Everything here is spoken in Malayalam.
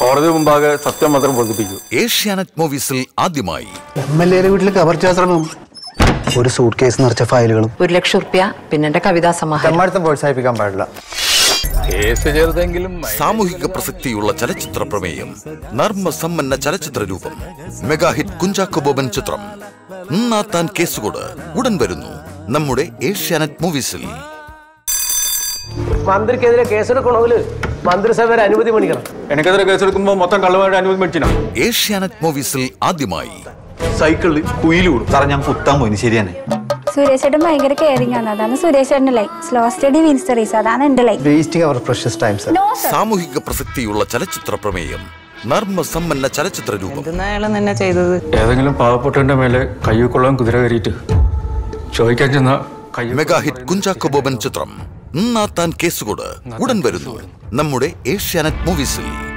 കോടതി മുമ്പാകെ സത്യം മാത്രം ബോധിപ്പിക്കൂ ഏഷ്യാനെറ്റ് മൂവീസിൽ ആദ്യമായി എം എൽ എയുടെ വീട്ടിൽ കവർച്ചാശ്രമം ഒരു സൂട്ട് കേസ് നിറച്ച ഫയലുകളും ഒരു ലക്ഷം റുപ്യ പിന്നെ എന്റെ കവിതാ സമാഹാരം തെമ്മാടുത്തം പ്രോത്സാഹിപ്പിക്കാൻ പാടില്ല കേസ് ചെറുതെങ്കിലും സാമൂഹിക പ്രസക്തിയുള്ള ചലച്ചിത്ര പ്രമേയം നർമ്മസമ്പന്ന ചലച്ചിത്ര രൂപം മെഗാഹിറ്റ് കുഞ്ചാക്കോ ബോബൻ ചിത്രം നന്നാത്താൻ കേസുകൊട് ഉടൻ വരുന്നു നമ്മുടെ ഏഷ്യാനെറ്റ് മൂവീസിൽ മന്ത്രിക്കെതിരെ കേസെടുക്കണമെങ്കിൽ മന്ത്രിസഭയുടെ അനുമതി മേടിക്കണം എനിക്കെതിരെ കേസെടുക്കുമ്പോൾ മൊത്തം കള്ളമായിട്ട് അനുമതി മേടിച്ചിനാ ഏഷ്യാനെറ്റ് മൂവീസിൽ ആദ്യമായി സൈക്കിളിൽ കുയിലൂടും സാറേ ഞാൻ കുത്താൻ പോയിന് ശരിയാണ് സുരേഷ് ചേട്ടൻ ഭയങ്കര കെയറിംഗ് ആണ് അതാണ് സുരേഷ് ചേട്ടൻ്റെ line slow steady wins the race അതാണ് എൻ്റെ line wasting our precious times no sir സാമൂഹിക പ്രസക്തിയുള്ള ചലച്ചിത്ര പ്രമേയം നർമ്മസമ്പന്ന ചലച്ചിത്ര രൂപം എന്തെന്നായാലും തന്നെ ചെയ്തത് ഏതെങ്കിലും പാവപ്പെട്ടവന്റെ മേലെ കയ്യൊക്കൊള്ളാൻ കുതിര കയറിയിട്ട് ചോദിക്കാൻ ചെന്ന കൈ മെഗാഹിറ്റ് കുഞ്ചാക്കോ ബോബൻ ചിത്രം നന്നാത്താൻ കേസുകൊട് ഉടൻ വരുന്നു നമ്മുടെ ഏഷ്യാനെറ്റ് മൂവീസിൽ